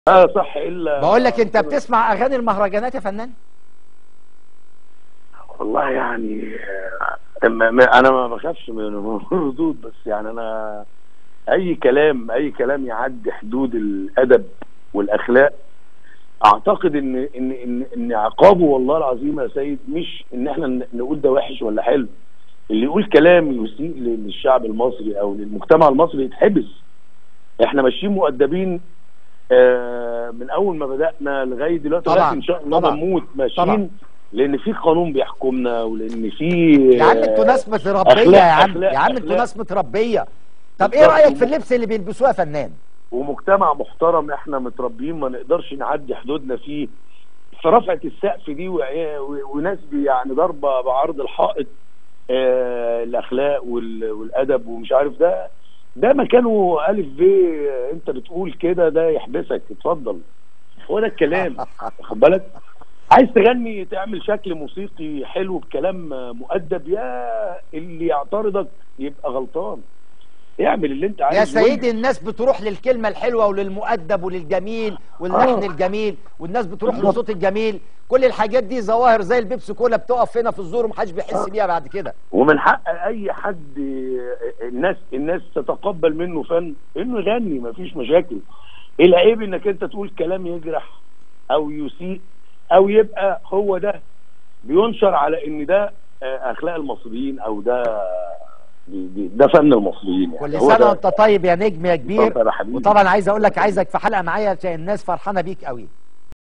اه صح الا بقول لك انت بتسمع اغاني المهرجانات يا فنان والله يعني آه، ما- ما- انا ما بخافش من الردود بس يعني انا اي كلام اي كلام يعدي حدود الادب والاخلاق اعتقد ان ان ان ان عقابه والله العظيم يا سيد مش ان احنا ن- نقول ده وحش ولا حلو اللي يقول كلام يسيء للشعب المصري او للمجتمع المصري يتحبس احنا ماشيين مؤدبين آه، من اول ما بدانا لغايه دلوقتي طبعاً، لغايه ان شاء الله طبعاً، بنموت ماشيين طبعاً. لان في قانون بيحكمنا ولان في يا عم انتوا ناس متربيه أخلاق- يا عم أخلاق- يا عم انتوا أخلاق. ناس متربيه طب ايه بالظبط. رايك في اللبس اللي بيلبسوه يا فنان ومجتمع محترم احنا متربيين ما نقدرش نعدي حدودنا فيه فرفعة السقف دي وع- و- وناس بي- يعني ضربة بعرض الحائط آه الاخلاق وال- والادب ومش عارف ده ده مكانه الف ب انت بتقول كده ده يحبسك اتفضل هو ده الكلام واخد بالك عايز تغني تعمل شكل موسيقي حلو بكلام مؤدب يا اللي يعترضك يبقى غلطان اعمل اللي انت يا عايزه سيدي الناس بتروح للكلمة الحلوة وللمؤدب وللجميل واللحن آه. الجميل والناس بتروح بالظبط. للصوت الجميل كل الحاجات دي ظواهر زي البيبسي كولا بتقف هنا في الزور ومحدش بيحس بيها بعد كده ومن حق اي حد الناس الناس تتقبل منه فن انه يغني مفيش مشاكل العيب انك انت تقول كلام يجرح او يسيء او يبقى هو ده بينشر على ان ده آه، اخلاق المصريين او ده دي- دي- ده فن المصريين يعني كل هو سنة ده. وانت طيب يا نجم يا كبير اتفضل يا حبيبي. وطبعا عايز اقول لك عايزك في حلقة معايا عشان الناس فرحانة بيك قوي